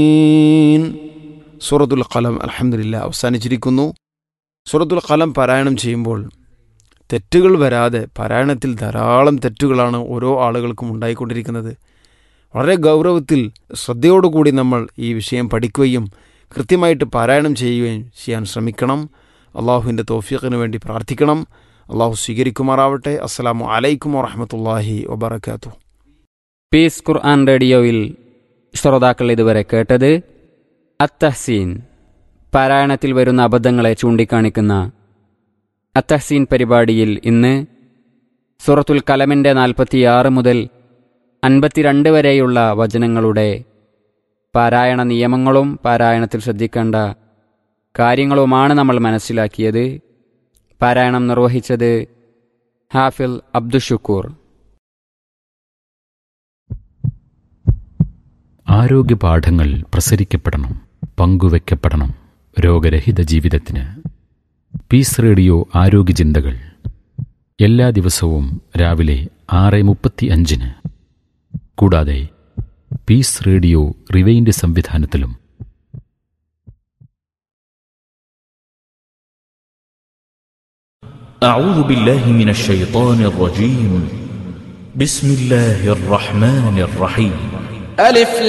സൂറത്തുൽ ഖലം അലഹമില്ല അവസാനിച്ചിരിക്കുന്നു സൂറത്തുൽ ഖലം പാരായണം ചെയ്യുമ്പോൾ തെറ്റുകൾ വരാതെ പാരായണത്തിൽ ധാരാളം തെറ്റുകളാണ് ഓരോ ആളുകൾക്കും ഉണ്ടായിക്കൊണ്ടിരിക്കുന്നത് വളരെ ഗൗരവത്തിൽ ശ്രദ്ധയോടുകൂടി നമ്മൾ ഈ വിഷയം പഠിക്കുകയും കൃത്യമായിട്ട് പാരായണം ചെയ്യുകയും ചെയ്യാൻ ശ്രമിക്കണം അള്ളാഹുവിൻ്റെ തോഫീഖിന് വേണ്ടി പ്രാർത്ഥിക്കണം അള്ളാഹു സ്വീകരിക്കുമാറാവട്ടെ അസ്സലാമു അലൈക്കും വറഹമത്തല്ലാഹി വബർക്കാത്തു പീസ് ഖുർആൻ റേഡിയോയിൽ ശ്രോതാക്കൾ ഇതുവരെ കേട്ടത് അത്തഹ്സീൻ പാരായണത്തിൽ വരുന്ന അബദ്ധങ്ങളെ ചൂണ്ടിക്കാണിക്കുന്ന അത്തഹ്സീൻ പരിപാടിയിൽ ഇന്ന് സൂറത്തുൽ കലമിൻ്റെ നാൽപ്പത്തിയാറ് മുതൽ അൻപത്തിരണ്ട് വരെയുള്ള വചനങ്ങളുടെ പാരായണ നിയമങ്ങളും പാരായണത്തിൽ ശ്രദ്ധിക്കേണ്ട കാര്യങ്ങളുമാണ് നമ്മൾ മനസ്സിലാക്കിയത് പാരായണം നിർവഹിച്ചത് ഹാഫിൽ അബ്ദുഷുക്കൂർ ആരോഗ്യ പാഠങ്ങൾ പ്രസരിക്കപ്പെടണം പങ്കുവെക്കപ്പെടണം രോഗരഹിത ജീവിതത്തിന് പീസ് റേഡിയോ ആരോഗ്യ ചിന്തകൾ എല്ലാ ദിവസവും രാവിലെ ആറ് മുപ്പത്തി അഞ്ചിന് കൂടാതെ പീസ് റേഡിയോ റിവൈൻഡ് സംവിധാനത്തിലും أعوذ بالله من الشيطان الرجيم بسم الله الرحمن الرحيم ألف